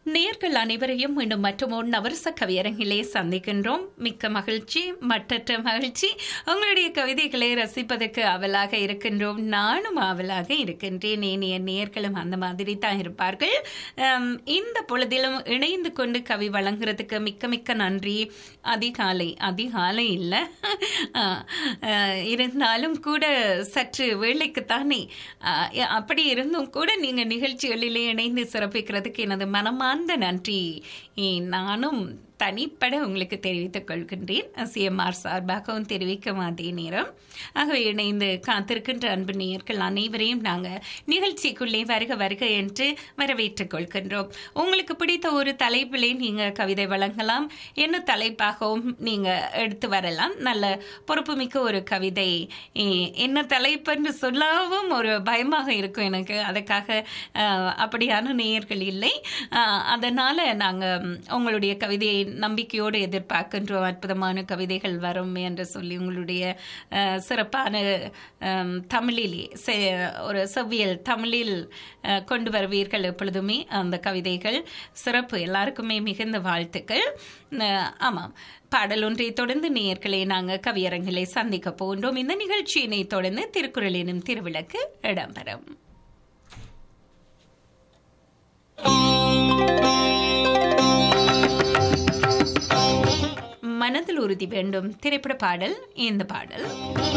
நேர்கள் அனைவரையும் மீண்டும் மற்றும் ஒரு நவரச கவியரங்கிலே சந்திக்கின்றோம் மிக்க மகிழ்ச்சி மற்றற்ற மகிழ்ச்சி உங்களுடைய கவிதைகளை ரசிப்பதற்கு ஆவலாக இருக்கின்றோம் நானும் ஆவலாக இருக்கின்றேன் ஏனைய நேர்களும் அந்த மாதிரி தான் இருப்பார்கள் அம், இந்த பொழுதிலும் இணைந்து கொண்டு கவி வழங்குறதுக்கு மிக்க மிக்க நன்றி அதிகாலை அதிகாலை இல்லை இருந்தாலும் கூட சற்று வேலைக்குத்தானே அஹ், அப்படி இருந்தும் கூட நீங்க நிகழ்ச்சிகளிலே இணைந்து சிறப்பிக்கிறதுக்கு எனது மனமார்ந்த நன்றி ஏ, நானும் தனிப்பட உங்களுக்கு தெரிவித்துக் கொள்கின்றேன் சிஎம்ஆர் சார்பாகவும் தெரிவிக்கும் அதே நேரம் ஆகவே இணைந்து காத்திருக்கின்ற அன்பு நேயர்கள் அனைவரையும் நாங்கள் நிகழ்ச்சிக்குள்ளே வருக வருக என்று வரவேற்றுக் கொள்கின்றோம் உங்களுக்கு பிடித்த ஒரு தலைப்பிலே நீங்கள் கவிதை வழங்கலாம் என்ன தலைப்பாகவும் நீங்கள் எடுத்து வரலாம் நல்ல பொறுப்புமிக்க ஒரு கவிதை ஏ, என்ன தலைப்புன்னு சொல்லவும் ஒரு பயமாக இருக்கும் எனக்கு அதுக்காக அஹ், அப்படியான நேயர்கள் இல்லை அஹ், அதனால நாங்கள் உங்களுடைய கவிதையை நம்பிக்கையோடு எதிர்பார்க்கின்றோம் அற்புதமான கவிதைகள் வரும் என்று சொல்லி உங்களுடைய அஹ், சிறப்பான அம், தமிழிலே செ- ஒரு செவ்வியல் தமிழில் அஹ், கொண்டு வருவீர்கள் எப்பொழுதுமே அந்த கவிதைகள் சிறப்பு எல்லாருக்குமே மிகுந்த வாழ்த்துக்கள் அஹ், ஆமாம் பாடல் ஒன்றை தொடர்ந்து நேயர்களை நாங்கள் கவியரங்களை சந்திக்க போகின்றோம் இந்த நிகழ்ச்சியினை தொடர்ந்து திருக்குறள் எனும் திருவிளக்கு இடம்பெறும் மனதில் உறுதி வேண்டும் திரைப்பட பாடல் இந்த பாடல்